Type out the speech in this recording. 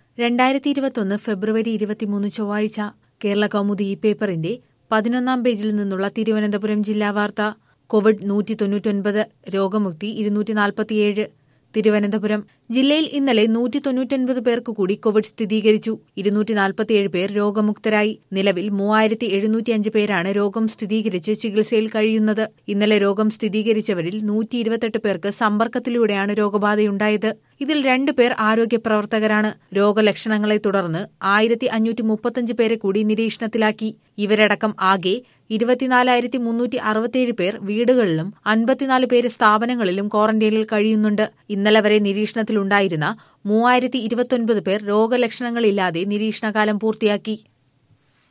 രണ്ടായിരത്തി ഇരുപത്തൊന്ന് ഫെബ്രുവരി ഇരുപത്തിമൂന്ന് ചൊവ്വാഴ്ച കേരള കൗമുദി ഈ പേപ്പറിന്റെ പതിനൊന്നാം പേജിൽ നിന്നുള്ള തിരുവനന്തപുരം ജില്ലാ വാർത്ത കോവിഡ് നൂറ്റി തൊണ്ണൂറ്റൊൻപത് രോഗമുക്തി ഇരുന്നൂറ്റി നാൽപ്പത്തിയേഴ് തിരുവനന്തപുരം ജില്ലയിൽ ഇന്നലെ നൂറ്റി തൊണ്ണൂറ്റൊൻപത് പേർക്ക് കൂടി കോവിഡ് സ്ഥിരീകരിച്ചു ഇരുന്നൂറ്റി നാൽപ്പത്തിയേഴ് പേർ രോഗമുക്തരായി നിലവിൽ മൂവായിരത്തി എഴുന്നൂറ്റിയഞ്ച് പേരാണ് രോഗം സ്ഥിരീകരിച്ച് ചികിത്സയിൽ കഴിയുന്നത് ഇന്നലെ രോഗം സ്ഥിരീകരിച്ചവരിൽ നൂറ്റി ഇരുപത്തെട്ട് പേർക്ക് സമ്പർക്കത്തിലൂടെയാണ് രോഗബാധയുണ്ടായത് ഇതിൽ രണ്ടു പേർ ആരോഗ്യ പ്രവർത്തകരാണ് രോഗലക്ഷണങ്ങളെ തുടർന്ന് ആയിരത്തി അഞ്ഞൂറ്റി മുപ്പത്തഞ്ച് പേരെ കൂടി നിരീക്ഷണത്തിലാക്കി ഇവരടക്കം ആകെ ഇരുപത്തിനാലായിരത്തി മുന്നൂറ്റി അറുപത്തിയേഴ് പേർ വീടുകളിലും അൻപത്തിനാല് പേര് സ്ഥാപനങ്ങളിലും ക്വാറന്റൈനിൽ കഴിയുന്നുണ്ട് ഇന്നലെ വരെ നിരീക്ഷണത്തിലുണ്ടായിരുന്ന മൂവായിരത്തി ഇരുപത്തൊൻപത് പേർ രോഗലക്ഷണങ്ങളില്ലാതെ നിരീക്ഷണകാലം പൂർത്തിയാക്കി